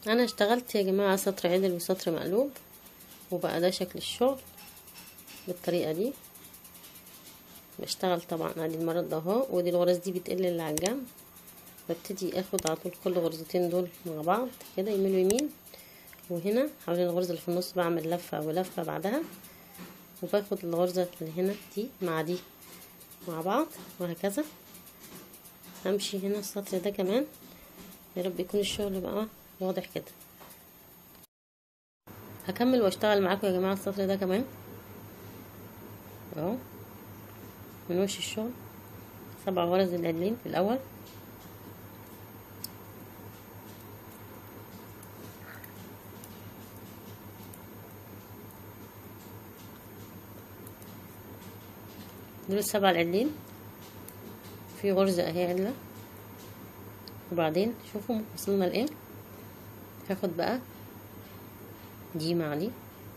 انا اشتغلت يا جماعة سطر عدل وسطر مقلوب وبقى ده شكل الشغل بالطريقة دي بشتغل طبعا ادي المرض ده اهو ودي الغرز دي بتقل اللي على الجنب ببتدي اخد على طول كل غرزتين دول مع بعض كده يمين ويمين وهنا حوالين الغرزة اللي في النص بعمل لفة ولفة بعدها وباخد الغرزة اللي هنا دي مع دي مع بعض وهكذا همشي هنا السطر ده كمان يا رب يكون الشغل بقى واضح كده هكمل واشتغل معاكم يا جماعة السطر ده كمان اهو من وش الشغل سبع غرز العدلين في الاول دول السبع العدلين في غرزة اهي عدلة وبعدين شوفوا وصلنا لايه هاخد بقى دي مع دي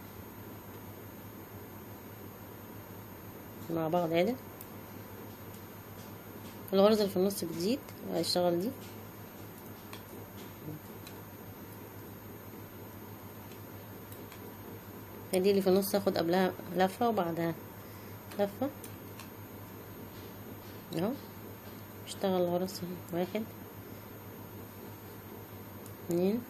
مع بعض عدل الغرزة اللي في النص بتزيد وهشتغل دي دي اللي في النص هاخد قبلها لفة وبعدها لفة اهو اشتغل غرز واحد اتنين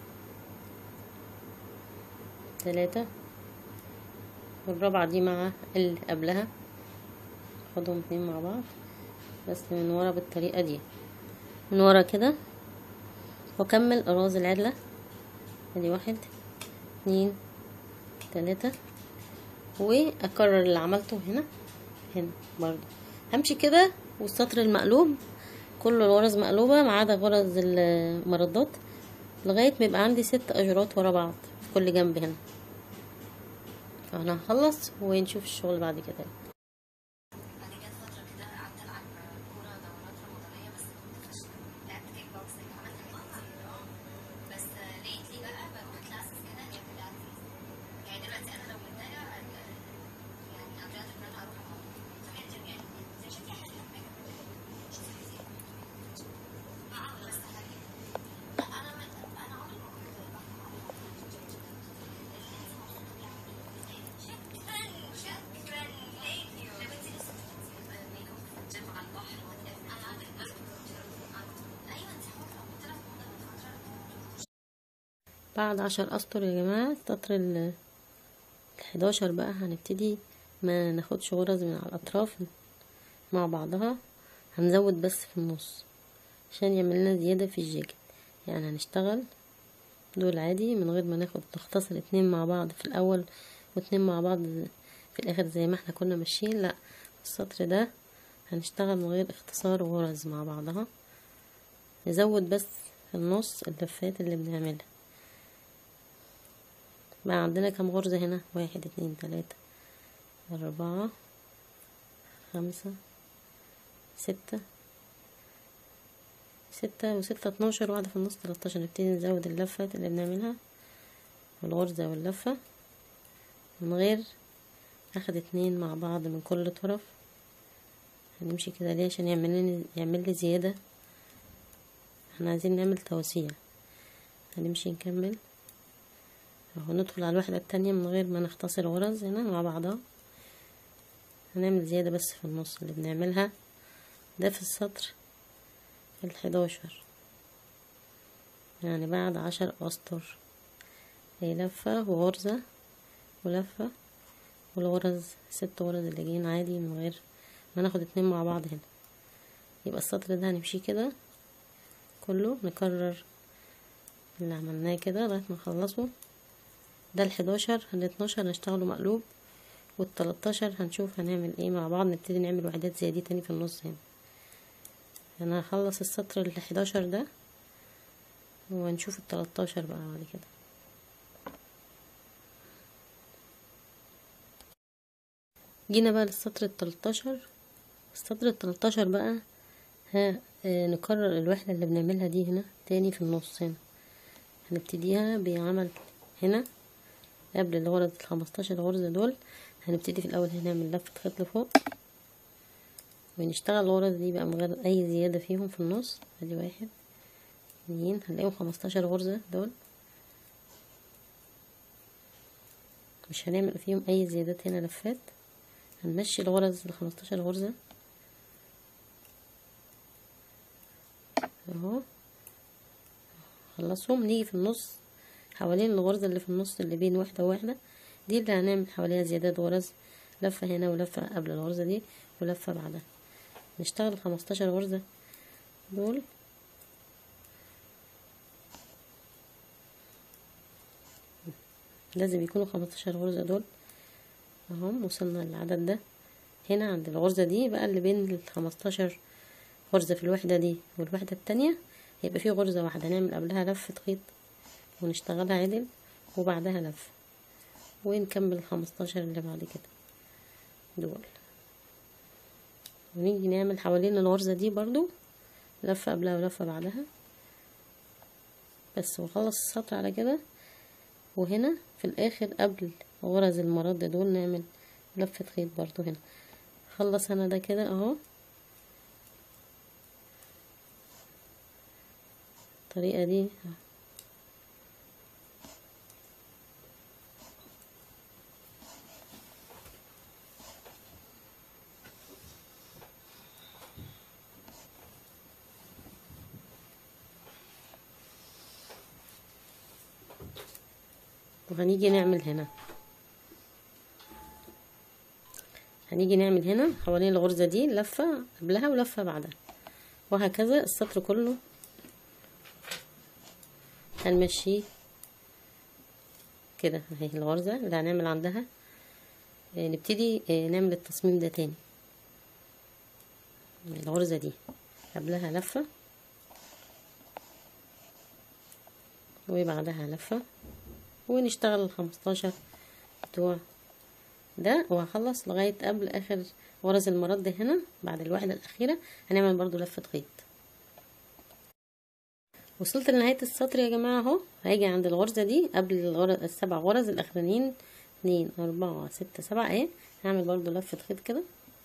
تلاتة والرابعة دي مع اللي قبلها خدهم اتنين مع بعض بس من ورا بالطريقة دي من ورا كده واكمل اراز العدلة ادي واحد اتنين تلاتة واكرر اللي عملته هنا هنا برضو همشي كده والسطر المقلوب كل الغرز مقلوبة ما عدا غرز المردات لغاية ما يبقى عندي ست أجرات ورا بعض في كل جنب هنا فانا هخلص ونشوف الشغل بعد كده بعد كده فترة كده قعدت ألعب كورة دورات رمضانية بس كنت فاشلة لعبت كيك بوكسنج عملت حاجات كتير اه بس لقيتلي بقى بروح كلاسز كده اللي هي بيلاتيز يعني دلوقتي أنا لو متضايقة يعني I'm rather إن أنا أروح أقعد تروحي الجيم يعني زي شكلي حلو حاجة شوفي كتير اه بس حاجة لا أنا أنا عمري ما كنت بحكم على شكرا شكرا ثانك يو لو انت لسه بتنزلي جيم على البحر انا عندك ايوه انت حره قلت لك بعد عشر اسطر يا جماعة السطر ال الحداشر بقى هنبتدي ما ناخدش غرز من على الاطراف مع بعضها هنزود بس في النص عشان يعمل لنا زيادة في الجاكيت يعني هنشتغل دول عادي من غير ما ناخد نختصر اتنين مع بعض في الاول واتنين مع بعض في الاخر زي ما احنا كنا ماشيين لا السطر ده هنشتغل من غير اختصار غرز مع بعضها نزود بس في النص اللفات اللي بنعملها بقى عندنا كام غرزة هنا واحد اتنين تلاتة أربعة خمسة ستة ستة وستة اتناشر واحدة في النص تلاتاشر نبتدي نزود اللفات اللي بنعملها والغرزة واللفة من غير اخد اتنين مع بعض من كل طرف هنمشي كده ليه عشان يعمل لي يعمل لي زيادة احنا عايزين نعمل توسيع هنمشي نكمل اهو ندخل على الوحدة التانية من غير ما نختصر غرز هنا مع بعضها هنعمل زيادة بس في النص اللي بنعملها ده في السطر الحداشر يعني بعد عشر أسطر هي لفة وغرزة ولفة والغرز ست غرز اللي جايين عادي من غير ما ناخد اتنين مع بعض هنا يبقى السطر ده هنمشي كده كله نكرر اللي عملناه كده لغاية ما نخلصه ده الحداشر الاتناشر هنشتغله مقلوب والتلاتاشر هنشوف هنعمل ايه مع بعض نبتدي نعمل وحدات زي دي تاني في النص هنا انا هخلص السطر الحداشر ده ونشوف التلاتاشر بقى بعد كده جينا بقى للسطر التلاتاشر السطر التلاتاشر بقى ها آه نكرر الوحدة اللي بنعملها دي هنا تاني في النص هنا هنبتديها بعمل هنا قبل الغرز الخمستاشر غرزة دول هنبتدي في الأول هنعمل لفة خيط لفوق ونشتغل الغرز دي بقى من غير أي زيادة فيهم في النص ادي واحد اتنين هنلاقيهم خمستاشر غرزة دول مش هنعمل فيهم اي زيادات هنا لفات هنمشي الغرز لخمستاشر غرزة اهو خلصهم نيجي في النص حوالين الغرزة اللي في النص اللي بين واحدة وواحدة دي اللي هنعمل حواليها زيادات غرز لفة هنا ولفة قبل الغرزة دي ولفة بعدها نشتغل خمستاشر غرزة دول لازم يكونوا خمستاشر غرزة دول اهم وصلنا للعدد ده هنا عند الغرزة دي بقى اللي بين الخمستاشر غرزة في الوحدة دي والوحدة التانية هيبقى فيه غرزة واحدة نعمل قبلها لفة خيط ونشتغلها عدل وبعدها لفة ونكمل الخمستاشر اللي بعد كده دول ونيجي نعمل حوالين الغرزة دي برضو لفة قبلها ولفة بعدها بس ونخلص السطر على كده وهنا في الاخر قبل غرز المرد دول نعمل لفة خيط برضو هنا خلص انا ده كده اهو الطريقة دي وهنيجي نعمل هنا هنيجي نعمل هنا حوالين الغرزة دي لفة قبلها ولفة بعدها وهكذا السطر كله هنمشيه كده اهي الغرزة اللي هنعمل عندها آه، نبتدي آه، نعمل التصميم ده تاني الغرزة دي قبلها لفة وبعدها لفة ونشتغل الخمستاشر بتوع ده وهخلص لغاية قبل اخر غرز المرد هنا بعد الواحدة الاخيرة هنعمل برضو لفة خيط وصلت لنهاية السطر يا جماعة اهو هاجي عند الغرزة دي قبل الغرز السبع غرز الاخرانيين اتنين اربعة ستة سبعة اهي هعمل برضو لفة خيط كده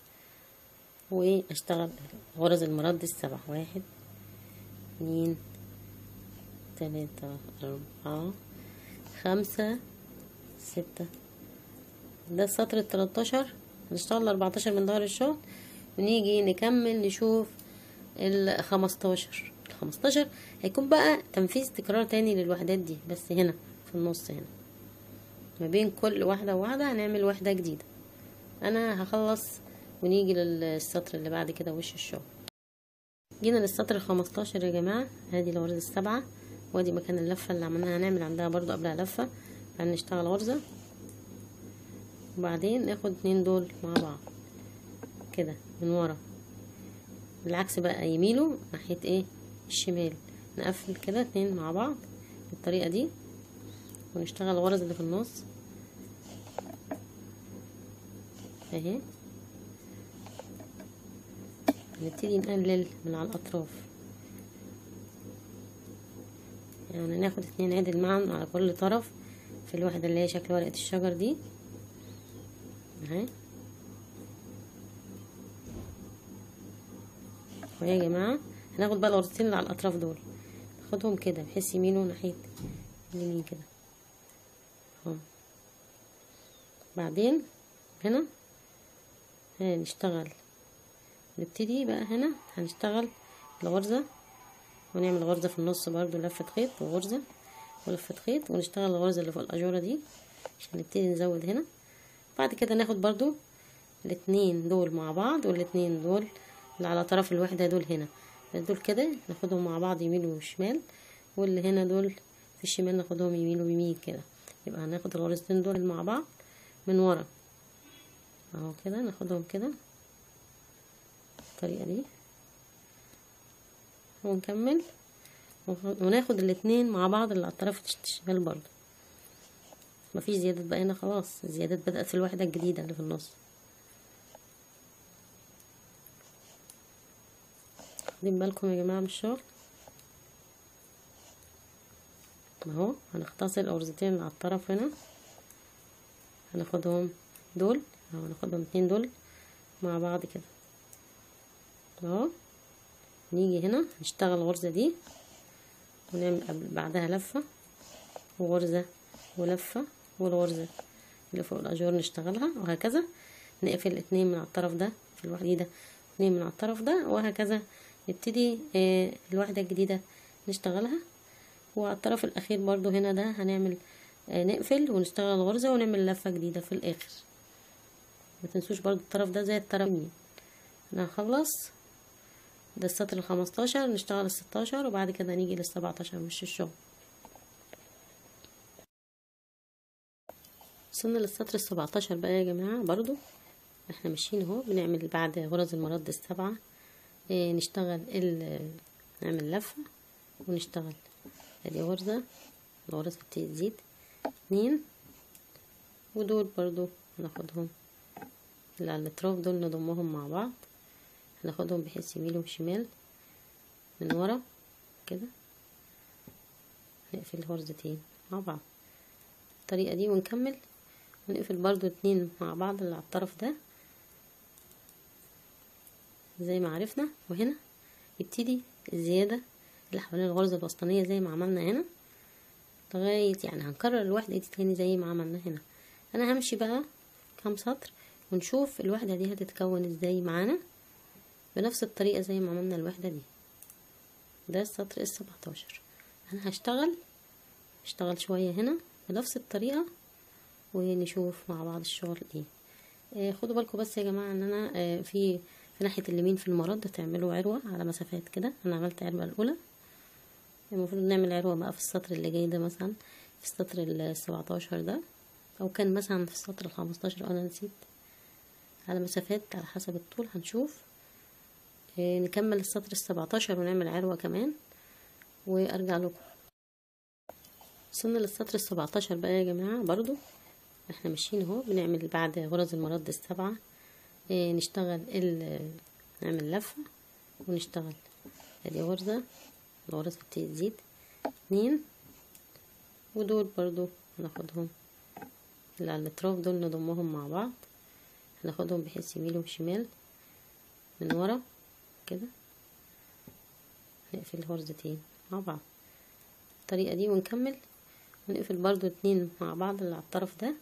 واشتغل غرز المرد السبع واحد اتنين تلاتة اربعة خمسة ستة ده السطر التلاتاشر هنشتغل الاربعتاشر من ظهر الشغل ونيجي نكمل نشوف الخمستاشر الخمستاشر هيكون بقى تنفيذ تكرار تاني للوحدات دي بس هنا في النص هنا ما بين كل واحدة وواحدة هنعمل وحدة جديدة انا هخلص ونيجي للسطر اللي بعد كده وش الشغل جينا للسطر الخمستاشر يا جماعة ادي الغرزة السبعة وادي مكان اللفة اللي عملناها هنعمل عندها برضو قبلها لفة بعدين نشتغل غرزة وبعدين ناخد اتنين دول مع بعض كده من ورا بالعكس بقى يميله ناحية ايه الشمال نقفل كده اتنين مع بعض بالطريقة دي ونشتغل الغرز اللي في النص اهي نبتدي نقلل من على الاطراف يعني ناخد اتنين عدل معا على كل طرف في الوحدة اللي هي شكل ورقة الشجر دي اهي ويا جماعة هناخد بقى الغرزتين اللي على الاطراف دول ناخدهم كده بحيث يمينه ناحية اليمين كده اهو بعدين هنا هنشتغل نبتدي بقى هنا هنشتغل الغرزة ونعمل غرزة في النص برضو لفة خيط وغرزة ولفة خيط ونشتغل الغرزة اللي فوق الأجورة دي عشان نبتدي نزود هنا بعد كده ناخد برضو الاتنين دول مع بعض والاتنين دول اللي على طرف الوحدة دول هنا دول كده ناخدهم مع بعض يمين وشمال واللي هنا دول في الشمال ناخدهم يمين ويمين كده يبقى هناخد الغرزتين دول مع بعض من ورا اهو كده ناخدهم كده بالطريقة دي ونكمل وناخد الاتنين مع بعض اللي على الطرف الشمال برضو مفيش زيادات بقى هنا خلاص الزيادات بدأت في الوحدة الجديدة اللي في النص واخدين بالكم يا جماعة من الشغل اهو هنختصر الغرزتين اللي على الطرف هنا هناخدهم دول اهو هناخدهم اتنين دول مع بعض كده اهو نيجي هنا نشتغل الغرزة دي ونعمل قبل بعدها لفة وغرزة ولفة والغرزة اللي فوق الأجور نشتغلها وهكذا نقفل اتنين من على الطرف ده في الوحيدة اتنين من على الطرف ده وهكذا نبتدي اه الواحدة الجديدة نشتغلها وعلى الطرف الأخير برضو هنا ده هنعمل اه نقفل ونشتغل غرزة ونعمل لفة جديدة في الآخر ما تنسوش برضو الطرف ده زي الطرف اليمين انا هخلص ده السطر الخمستاشر نشتغل الستاشر وبعد كده نيجي للسبعتاشر مش الشغل وصلنا للسطر السبعتاشر بقى يا جماعة برضو احنا ماشيين اهو بنعمل بعد غرز المرد السبعة اه نشتغل ال نعمل لفة ونشتغل ادي غرزة الغرزة بتبتدي تزيد اتنين ودول برضو هناخدهم اللي على الاطراف دول نضمهم مع بعض هناخدهم بحيث يميل وشمال من ورا كده نقفل غرزتين مع بعض الطريقة دي ونكمل ونقفل برضو اتنين مع بعض اللي على الطرف ده زي ما عرفنا وهنا يبتدي الزيادة اللي حوالين الغرزة الوسطانية زي ما عملنا هنا لغاية يعني هنكرر الوحدة دي تاني زي ما عملنا هنا انا همشي بقى كام سطر ونشوف الوحدة دي هتتكون ازاي معانا بنفس الطريقة زي ما عملنا الوحدة دي ده السطر السبعتاشر انا هشتغل اشتغل شوية هنا بنفس الطريقة ونشوف مع بعض الشغل ايه آه خدوا بالكم بس يا جماعة ان انا آه في في ناحية اليمين في المرد تعملوا عروة على مسافات كده انا عملت عروة الاولى المفروض نعمل عروة بقى في السطر اللي جاي ده مثلا في السطر السبعتاشر ده او كان مثلا في السطر الخمستاشر انا نسيت على مسافات على حسب الطول هنشوف آه نكمل السطر السبعتاشر ونعمل عروة كمان وارجع لكم وصلنا للسطر السبعتاشر بقى يا جماعة برضو احنا ماشيين اهو بنعمل بعد غرز المرد السبعة اه نشتغل ال نعمل لفة ونشتغل ادي غرزة الغرزة بتبتدي تزيد اتنين ودول برضو هناخدهم اللي على الاطراف دول نضمهم مع بعض هناخدهم بحيث يميل وشمال من ورا كده نقفل غرزتين مع بعض الطريقة دي ونكمل ونقفل برضو اتنين مع بعض اللي على الطرف ده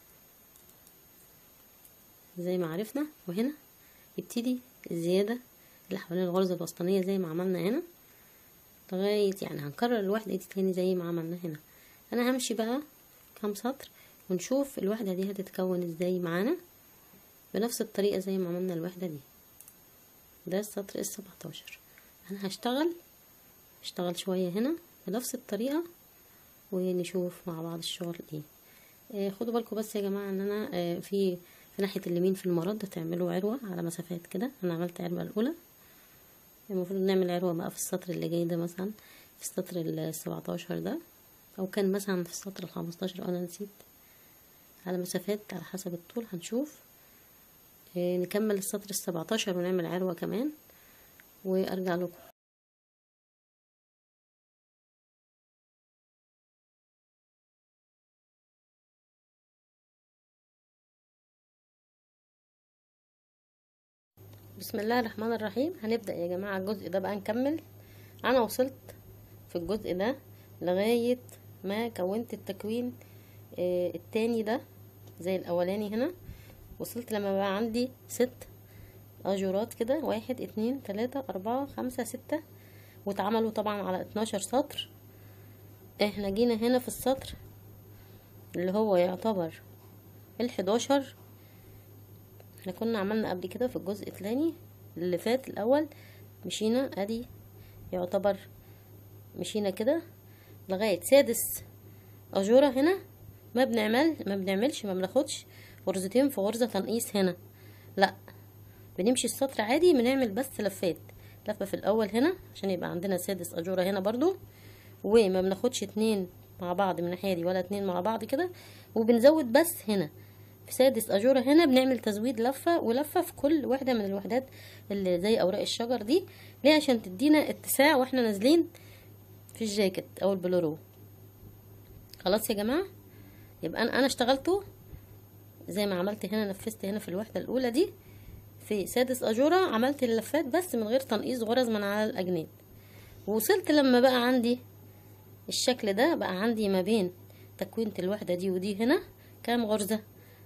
زي ما عرفنا وهنا يبتدي الزيادة اللي حوالين الغرزة الوسطانية زي ما عملنا هنا لغاية يعني هنكرر الوحدة دي تاني زي ما عملنا هنا انا همشي بقى كام سطر ونشوف الوحدة دي هتتكون ازاي معانا بنفس الطريقة زي ما عملنا الوحدة دي ده السطر السبعتاشر انا هشتغل اشتغل شوية هنا بنفس الطريقة ونشوف مع بعض الشغل ايه آه خدوا بالكم بس يا جماعة ان انا آه في في ناحية اليمين في المرد تعملوا عروة على مسافات كده انا عملت عروة الاولى المفروض نعمل عروة بقى في السطر اللي جاي ده مثلا في السطر السبعتاشر ده او كان مثلا في السطر الخمستاشر انا نسيت على مسافات على حسب الطول هنشوف آه نكمل السطر السبعتاشر ونعمل عروة كمان وارجع لكم بسم الله الرحمن الرحيم هنبدأ يا جماعة الجزء ده بقى نكمل انا وصلت في الجزء ده لغاية ما كونت التكوين آه التاني ده زي الاولاني هنا وصلت لما بقى عندي ست اجورات كده واحد اتنين تلاتة اربعة خمسة ستة واتعملوا طبعا على اتناشر سطر احنا جينا هنا في السطر اللي هو يعتبر الحداشر احنا كنا عملنا قبل كده في الجزء الثاني اللي فات الاول مشينا ادي يعتبر مشينا كده لغاية سادس اجورة هنا ما بنعمل ما بنعملش ما بناخدش غرزتين في غرزة تنقيص هنا لا بنمشي السطر عادي بنعمل بس لفات لفة في الاول هنا عشان يبقى عندنا سادس اجورة هنا برضو وما بناخدش اتنين مع بعض من الناحية دي ولا اتنين مع بعض كده وبنزود بس هنا في سادس أجورة هنا بنعمل تزويد لفة ولفة في كل واحدة من الوحدات اللي زي أوراق الشجر دي ليه عشان تدينا اتساع واحنا نازلين في الجاكيت أو البلورو خلاص يا جماعة يبقى أنا أنا اشتغلته زي ما عملت هنا نفذت هنا في الوحدة الأولى دي في سادس أجورة عملت اللفات بس من غير تنقيص غرز من على الأجناب ووصلت لما بقى عندي الشكل ده بقى عندي ما بين تكوينة الوحدة دي ودي هنا كام غرزة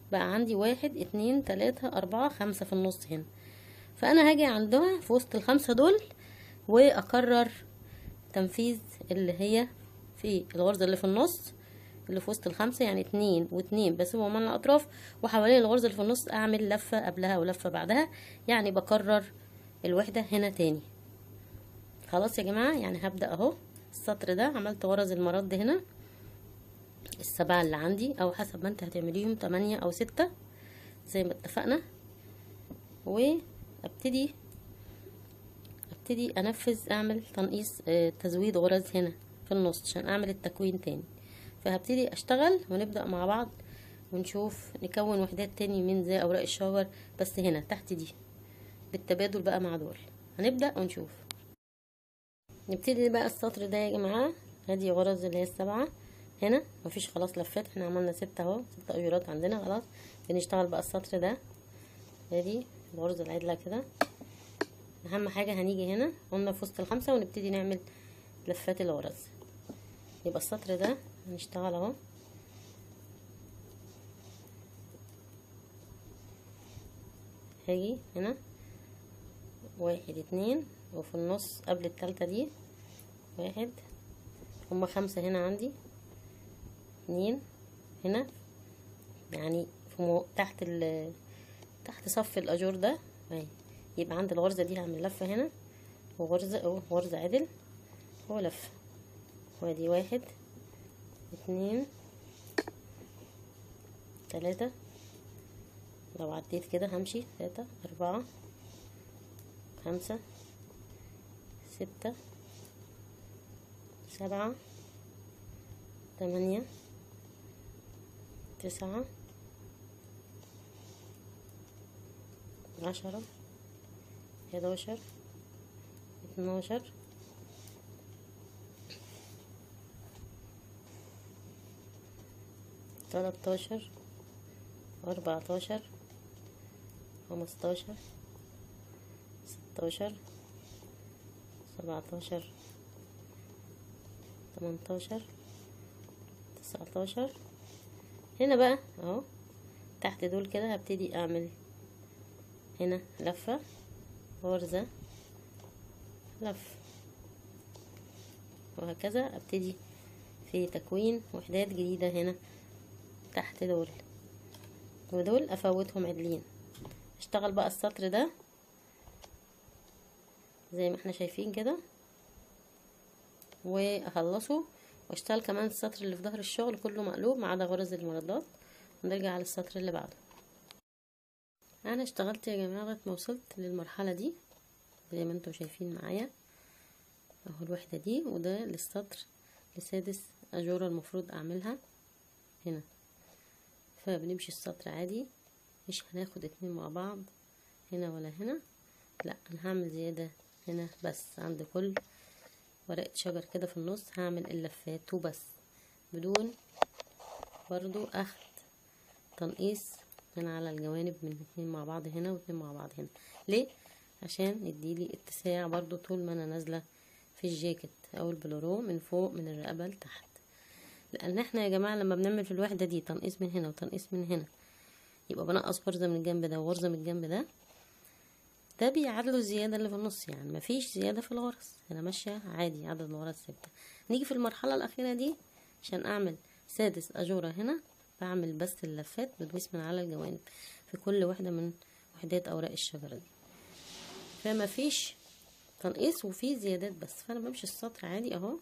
بقى عندي واحد اتنين تلاتة اربعة خمسة في النص هنا فانا هاجي عندها في وسط الخمسة دول واكرر تنفيذ اللي هي في الغرزة اللي في النص اللي في وسط الخمسة يعني اتنين واتنين بسيبهم من الاطراف وحوالين الغرزة اللي في النص اعمل لفة قبلها ولفة بعدها يعني بكرر الوحدة هنا تاني خلاص يا جماعة يعني هبدأ اهو السطر ده عملت غرز المرد هنا السبعة اللي عندي او حسب ما انت هتعمليهم تمانية او ستة زي ما اتفقنا وابتدي ابتدي انفذ اعمل تنقيص اه تزويد غرز هنا في النص عشان اعمل التكوين تاني فهبتدي اشتغل ونبدأ مع بعض ونشوف نكون وحدات تاني من زي اوراق الشجر بس هنا تحت دي بالتبادل بقى مع دول هنبدأ ونشوف نبتدي بقى السطر ده يا جماعة ادي غرز اللي هي السبعة هنا مفيش خلاص لفات احنا عملنا ستة اهو ستة اجورات عندنا خلاص بنشتغل بقى السطر ده ادي الغرزة العدلة كده اهم حاجة هنيجي هنا قلنا في وسط الخمسة ونبتدي نعمل لفات الغرز يبقى السطر ده هنشتغل اهو هاجي هنا واحد اتنين وفي النص قبل التالتة دي واحد هما خمسة هنا عندي اتنين هنا يعني في مو... تحت ال تحت صف الاجور ده اهي يبقى عند الغرزة دي هعمل لفة هنا وغرزة او غرزة عدل ولفة وادي واحد اتنين تلاتة لو عديت كده همشي تلاتة اربعة خمسة ستة سبعة تمانية تسعة عشرة حداشر اتناشر تلاتاشر أربعتاشر خمستاشر ستاشر سبعتاشر تمنتاشر تسعتاشر هنا بقى اهو تحت دول كده هبتدي اعمل هنا لفة غرزة لف وهكذا ابتدي في تكوين وحدات جديدة هنا تحت دول ودول افوتهم عدلين اشتغل بقى السطر ده زي ما احنا شايفين كده واخلصه واشتغل كمان السطر اللي في ظهر الشغل كله مقلوب ما عدا غرز المردات ونرجع على السطر اللي بعده انا اشتغلت يا جماعه لغايه ما وصلت للمرحله دي زي ما انتم شايفين معايا اهو الوحده دي وده للسطر لسادس اجوره المفروض اعملها هنا فبنمشي السطر عادي مش هناخد اتنين مع بعض هنا ولا هنا لا انا هعمل زياده هنا بس عند كل ورقة شجر كده في النص هعمل اللفات وبس بدون برضو اخد تنقيص من على الجوانب من اتنين مع بعض هنا واتنين مع بعض هنا ليه عشان يديلي اتساع برضو طول ما انا نازلة في الجاكيت او البلورو من فوق من الرقبة لتحت لان احنا يا جماعة لما بنعمل في الوحدة دي تنقيص من هنا وتنقيص من هنا يبقى بنقص غرزة من الجنب ده وغرزة من الجنب ده ده بيعادلوا الزيادة اللي في النص يعني مفيش زيادة في الغرز انا ماشية عادي عدد الغرز ثابتة نيجي في المرحلة الاخيرة دي عشان اعمل سادس اجورة هنا بعمل بس اللفات بدوس من على الجوانب في كل واحدة من وحدات اوراق الشجرة دي فمفيش تنقيص وفي زيادات بس فانا بمشي السطر عادي اهو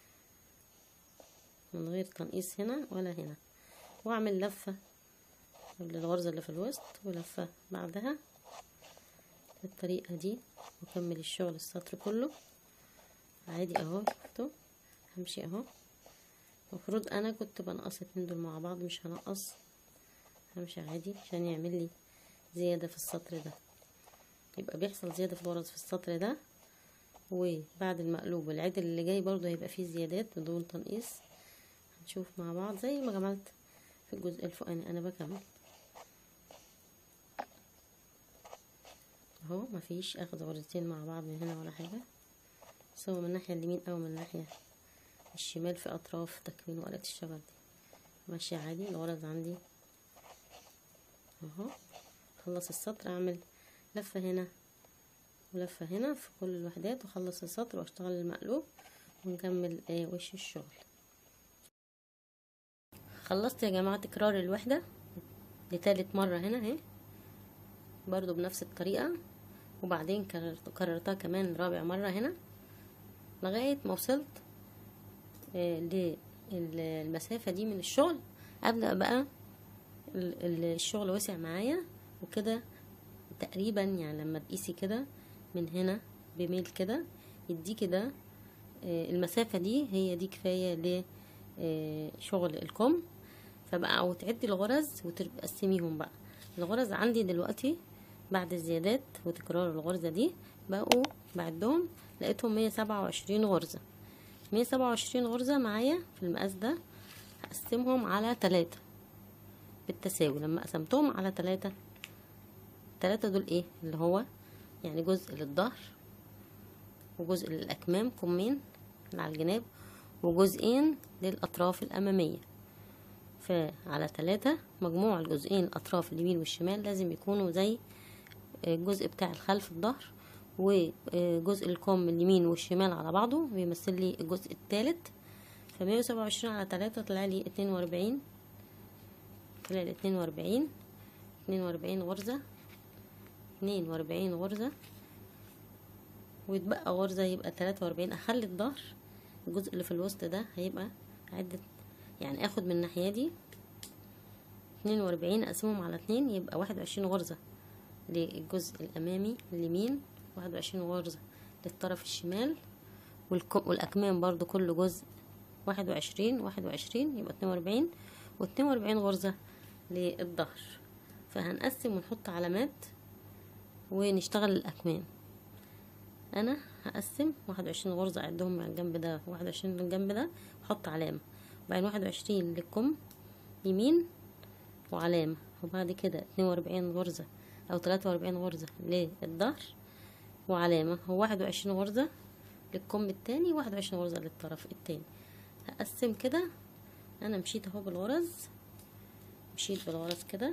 من غير تنقيص هنا ولا هنا واعمل لفة قبل الغرزة اللي في الوسط ولفة بعدها بالطريقة دي واكمل الشغل السطر كله عادي اهو شفتوا همشي اهو المفروض انا كنت بنقص اتنين دول مع بعض مش هنقص همشي عادي عشان يعمل لي زيادة في السطر ده يبقى بيحصل زيادة في الغرز في السطر ده وبعد المقلوب والعدل اللي جاي برضو هيبقى فيه زيادات بدون تنقيص هنشوف مع بعض زي ما عملت في الجزء الفوقاني انا بكمل اهو مفيش اخد غرزتين مع بعض من هنا ولا حاجة سواء من الناحية اليمين او من الناحية الشمال في اطراف تكوين ورقة الشجر دي ماشية عادي الغرز عندي اهو خلص السطر اعمل لفة هنا ولفة هنا في كل الوحدات واخلص السطر واشتغل المقلوب ونكمل آه وش الشغل خلصت يا جماعة تكرار الوحدة لتالت مرة هنا اهي برضو بنفس الطريقة وبعدين كررت كررتها كمان رابع مرة هنا لغاية ما وصلت آه للمسافة دي من الشغل أبدأ بقى الشغل وسع معايا وكده تقريبا يعني لما تقيسي كده من هنا بميل كده يديكي ده المسافة دي هي دي كفاية لشغل الكم فبقى او تعدي الغرز وتقسميهم بقى الغرز عندي دلوقتي بعد الزيادات وتكرار الغرزة دي بقوا بعدهم لقيتهم مية سبعة وعشرين غرزة مية سبعة وعشرين غرزة معايا في المقاس ده هقسمهم على تلاتة بالتساوي لما قسمتهم على تلاتة التلاتة دول ايه اللي هو يعني جزء للظهر وجزء للأكمام كمين اللي على الجناب وجزئين للأطراف الأمامية فعلى تلاتة مجموع الجزئين الأطراف اليمين والشمال لازم يكونوا زي الجزء بتاع الخلف الظهر وجزء الكم اليمين والشمال على بعضه بيمثل لي الجزء الثالث فمية وسبعة وعشرين على تلاتة طلع لي اتنين وأربعين طلع لي اتنين وأربعين اتنين وأربعين غرزة اتنين وأربعين غرزة ويتبقى غرزة يبقى تلاتة وأربعين أخلي الظهر الجزء اللي في الوسط ده هيبقى عدة يعني اخد من الناحية دي اتنين وأربعين اقسمهم على اتنين يبقى واحد وعشرين غرزة للجزء الأمامي اليمين واحد وعشرين غرزة للطرف الشمال والأكمام برضو كل جزء واحد وعشرين واحد وعشرين يبقى اتنين وأربعين واتنين وأربعين غرزة للظهر فهنقسم ونحط علامات ونشتغل الأكمام أنا هقسم واحد وعشرين غرزة أعدهم من الجنب ده واحد وعشرين من الجنب ده وأحط علامة وبعدين واحد وعشرين للكم يمين وعلامة وبعد كده اتنين وأربعين غرزة أو تلاتة وأربعين غرزة للظهر وعلامة وواحد وعشرين غرزة للكم التاني واحد وعشرين غرزة للطرف التاني هقسم كده أنا مشيت أهو بالغرز مشيت بالغرز كده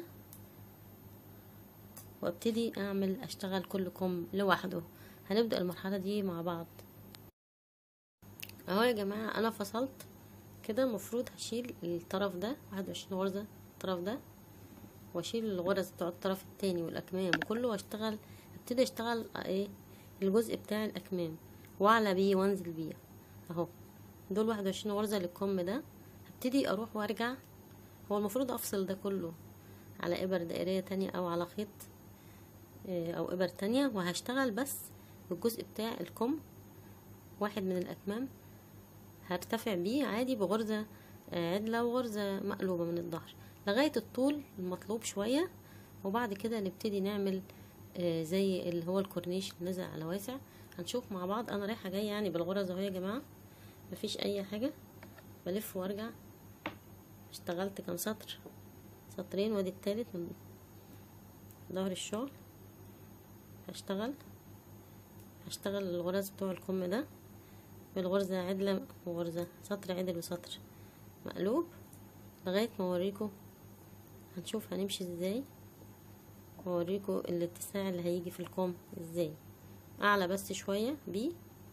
وابتدي أعمل أشتغل كل كم لوحده هنبدأ المرحلة دي مع بعض اهو يا جماعة أنا فصلت كده المفروض هشيل الطرف ده واحد وعشرين غرزة الطرف ده واشيل الغرز بتوع الطرف التاني والاكمام كله واشتغل ابتدي اشتغل ايه الجزء بتاع الاكمام واعلى بيه وانزل بيه اهو دول واحد وعشرين غرزة للكم ده هبتدي اروح وارجع هو المفروض افصل ده كله على ابر دائرية تانية او على خيط اه او ابر تانية وهشتغل بس بالجزء بتاع الكم واحد من الاكمام هرتفع بيه عادي بغرزة عدلة وغرزة مقلوبة من الظهر لغاية الطول المطلوب شوية وبعد كده نبتدي نعمل آه زي اللي هو الكورنيش اللي نزل على واسع هنشوف مع بعض انا رايحة جاية يعني بالغرز اهو يا جماعة مفيش اي حاجة بلف وارجع اشتغلت كام سطر سطرين وادي التالت من ظهر الشغل هشتغل هشتغل الغرز بتوع الكم ده بالغرزة عدلة وغرزة سطر عدل وسطر مقلوب لغاية ما اوريكم هنشوف هنمشي ازاي واوريكم الاتساع اللي هيجي في الكم ازاي اعلى بس شوية بيه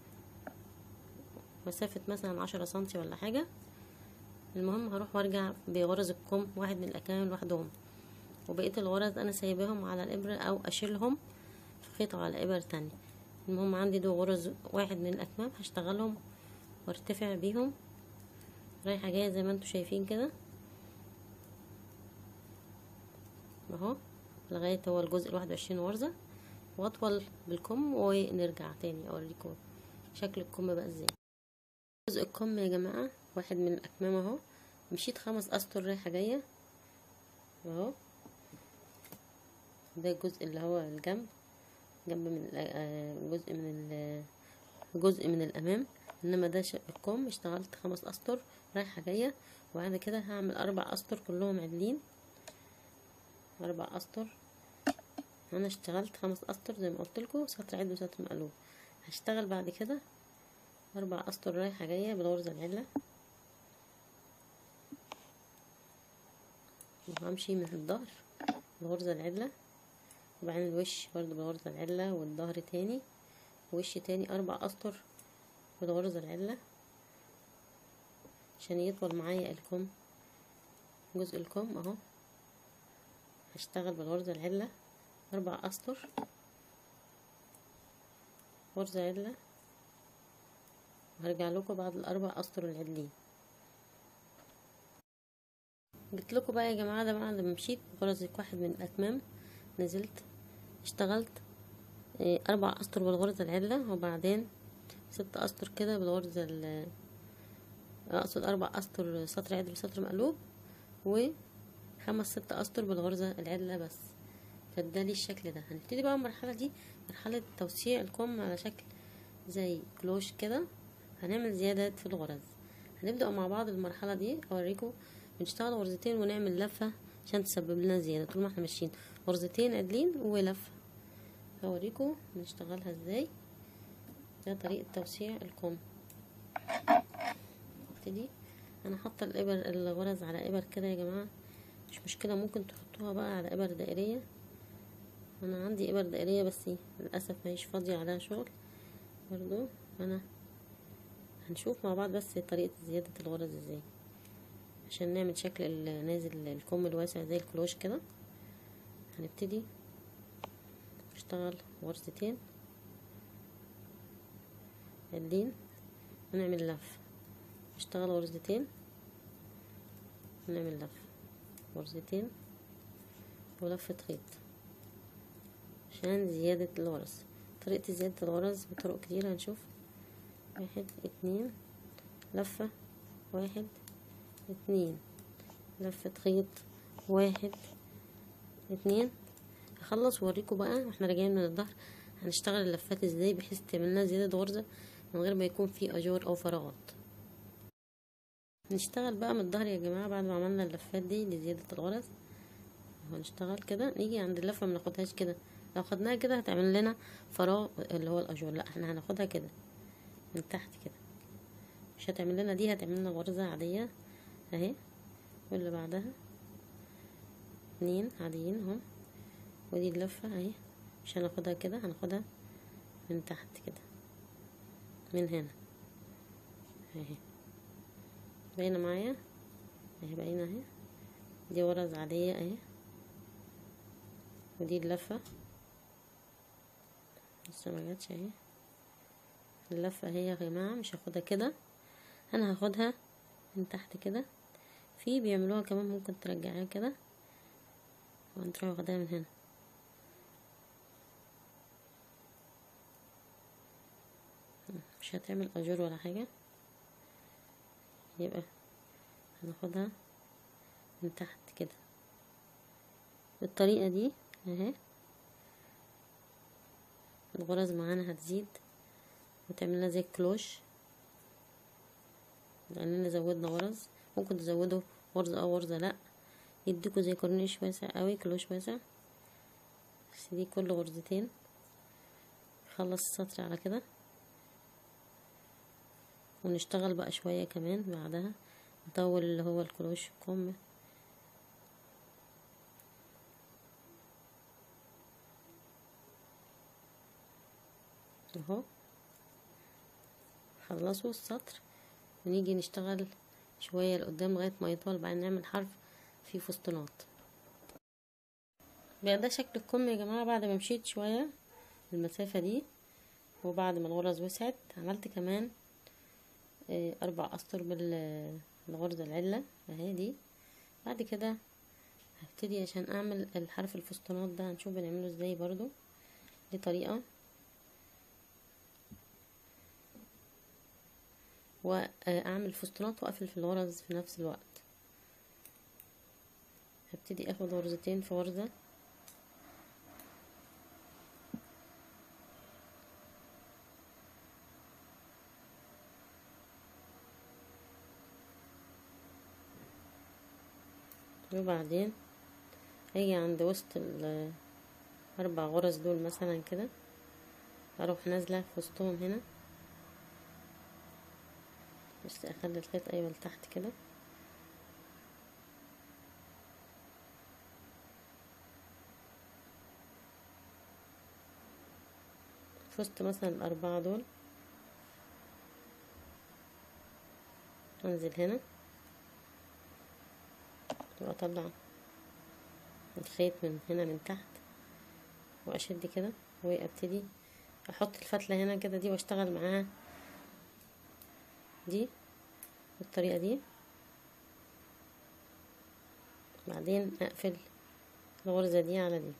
مسافة مثلا عشرة سنتي ولا حاجة المهم هروح وارجع بغرز الكم واحد من الاكمام لوحدهم وبقية الغرز انا سايباهم على الابرة او اشيلهم في خيط على ابر تانية المهم عندي دول غرز واحد من الاكمام هشتغلهم وارتفع بيهم رايحة جاية زي ما انتوا شايفين كده اهو لغاية هو الجزء الواحد وعشرين غرزة واطول بالكم ونرجع تاني اوريكم شكل الكم بقى ازاي جزء الكم يا جماعة واحد من الاكمام اهو مشيت خمس اسطر رايحة جاية اهو ده الجزء اللي هو الجنب جنب من جزء من جزء من الامام انما ده الكم اشتغلت خمس اسطر رايحة جاية وبعد كده هعمل اربع اسطر كلهم عدلين اربع اسطر انا اشتغلت خمس اسطر زي ما قلت لكم سطر عدل وسطر مقلوب هشتغل بعد كده اربع اسطر رايحة جاية بالغرزة العدلة وهمشي من الظهر الغرزة العدلة وبعدين الوش برضو بالغرزة العدلة والظهر تاني وش تاني اربع اسطر بالغرزة العدلة عشان يطول معايا الكم جزء الكم اهو هشتغل بالغرزة العدلة اربع اسطر غرزة عدلة وهرجع لكم بعد الاربع اسطر العدلين جيت لكم بقى يا جماعه ده بعد ما مشيت غرزة واحد من الاكمام نزلت اشتغلت اه اربع اسطر بالغرزة العدلة وبعدين ست اسطر كده بالغرزة ال اقصد اربع اسطر سطر عدل وسطر مقلوب وخمس ست اسطر بالغرزة العدلة بس فادالي الشكل ده هنبتدي بقى المرحلة دي مرحلة توسيع الكم على شكل زي كلوش كده هنعمل زيادات في الغرز هنبدأ مع بعض المرحلة دي اوريكم بنشتغل غرزتين ونعمل لفة عشان تسبب لنا زيادة طول ما احنا ماشيين غرزتين عدلين ولفة هوريكم بنشتغلها ازاي ده طريقة توسيع الكم ابتدي انا حاطة الابر الغرز على ابر كده يا جماعة مش مشكلة ممكن تحطوها بقى على ابر دائرية انا عندي ابر دائرية بس للأسف ماهيش فاضية عليها شغل برضو انا هنشوف مع بعض بس طريقة زيادة الغرز ازاي عشان نعمل شكل نازل الكم الواسع زي الكلوش كده هنبتدي نشتغل غرزتين عدلين ونعمل لف نشتغل غرزتين ونعمل لف غرزتين ولفة خيط عشان زيادة الغرز طريقة زيادة الغرز بطرق كتير هنشوف واحد اتنين لفة واحد اتنين لفة خيط واحد اتنين هخلص واوريكم بقى واحنا راجعين من الظهر هنشتغل اللفات ازاي بحيث تعملنا زيادة غرزة من غير ما يكون في اجور او فراغات نشتغل بقى من الظهر يا جماعة بعد ما عملنا اللفات دي لزيادة الغرز هنشتغل كده نيجي عند اللفة مناخدهاش كده لو خدناها كده هتعمل لنا فراغ اللي هو الاجور لا احنا هناخدها كده من تحت كده مش هتعمل لنا دي هتعمل لنا غرزة عادية اهي واللي بعدها اتنين عاديين اهو ودي اللفة اهي مش هناخدها كده هناخدها من تحت كده من هنا اهي باينة معايا اهي باينة اهي دي غرز عادية اهي ودي اللفة لسه ما جاتش اهي اللفة اهي يا جماعة مش هاخدها كده انا هاخدها من تحت كده في بيعملوها كمان ممكن ترجعيها كده وتروحي واخداها من هنا مش هتعمل اجور ولا حاجة يبقى هناخدها من تحت كده بالطريقة دي اهي الغرز معانا هتزيد وتعملنا زي الكلوش لاننا زودنا غرز ممكن تزودوا غرزة او غرزة لا يديكوا زي كورنيش واسع قوي كلوش واسع بس دي كل غرزتين خلص السطر على كده ونشتغل بقى شوية كمان بعدها نطول اللي هو الكلوش كم اهو خلصوا السطر ونيجي نشتغل شوية لقدام لغاية ما يطول بعدين نعمل حرف فيه فسطونات بقى ده شكل الكم يا جماعة بعد ما مشيت شوية المسافة دي وبعد ما الغرز وسعت عملت كمان اه اربع اسطر بالغرزة العلة اهي دي بعد كده هبتدي عشان اعمل الحرف الفسطونات ده هنشوف بنعمله ازاي برضو دي طريقة واعمل فسطونات واقفل في الغرز في نفس الوقت هبتدي اخد غرزتين في غرزة وبعدين اجي عند وسط الاربع غرز دول مثلا كده اروح نازله في وسطهم هنا بس اخلي الخيط ايوه لتحت كده في وسط مثلا الأربعة دول أنزل هنا وأطلع الخيط من هنا من تحت وأشد كده وأبتدي أحط الفتلة هنا كده دي وأشتغل معاها دي بالطريقة دي بعدين أقفل الغرزة دي على دي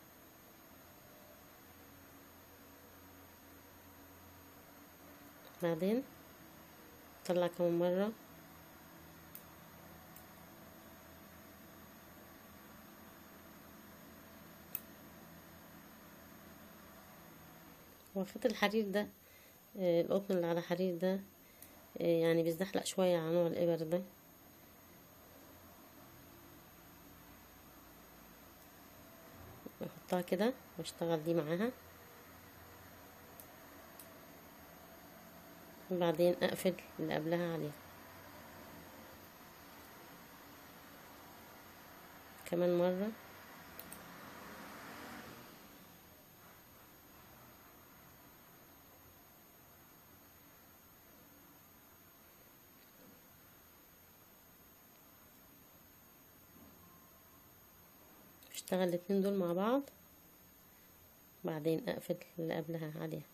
بعدين اطلع كمان مرة هو خيط الحرير ده آه، القطن اللي على حرير ده آه، يعني بيزحلق شوية على نوع الإبر ده احطها كده واشتغل دي معاها وبعدين اقفل اللي قبلها عليها كمان مرة اشتغل الاتنين دول مع بعض بعدين اقفل اللي قبلها عليها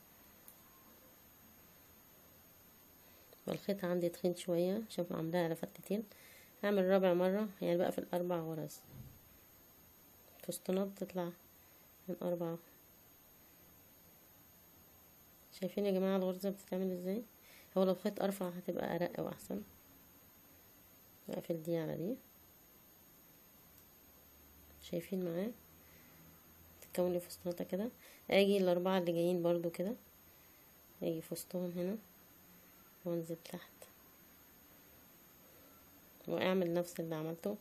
والخيط عندي تخين شوية عشان عاملاها على فتتين هعمل رابع مرة يعني بقى في الأربع غرز فستونات بتطلع من أربعة شايفين يا جماعة الغرزة بتتعمل ازاي هو لو خيط أرفع هتبقى أرق وأحسن أقفل دي على دي شايفين معاه تتكون لي فستونات كده اجي الاربعه اللي جايين برضو كده اجي في وسطهم هنا وانزل تحت واعمل نفس اللي عملته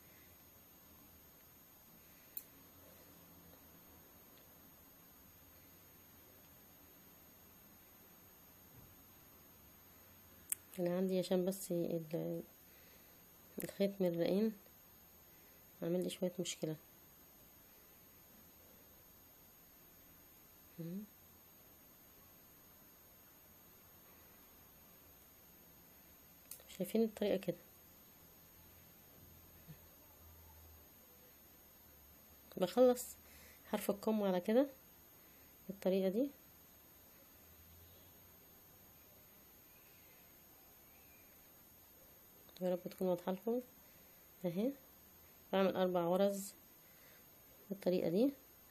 انا عندي عشان بس ال- الخيط من الرقين عامل لي شويه مشكله مم. شايفين الطريقه كده بخلص حرف الكم على كده بالطريقه دي يا رب تكون واضحه لكم اهي بعمل اربع غرز بالطريقه دي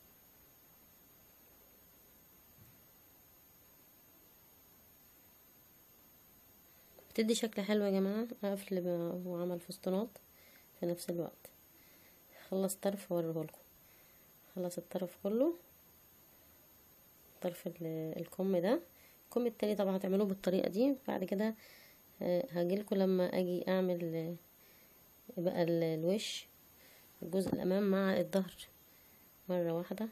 بتدي شكل حلو يا جماعه اقفل ب- وعمل فستونات في نفس الوقت خلص طرف واوريهولكم خلص الطرف كله طرف ال- الكم ده الكم التاني طبعا هتعملوه بالطريقه دي بعد كده آه، هجيلكوا لما اجي اعمل آه، بقى ال- الوش الجزء الامام مع الظهر مره واحده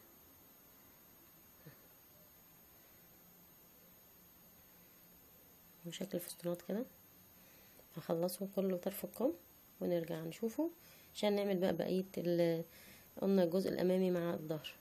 وشكل الفستونات كده هخلصه كله طرف الكم ونرجع نشوفه عشان نعمل بقى بقيه ال- قلنا الجزء الامامي مع الظهر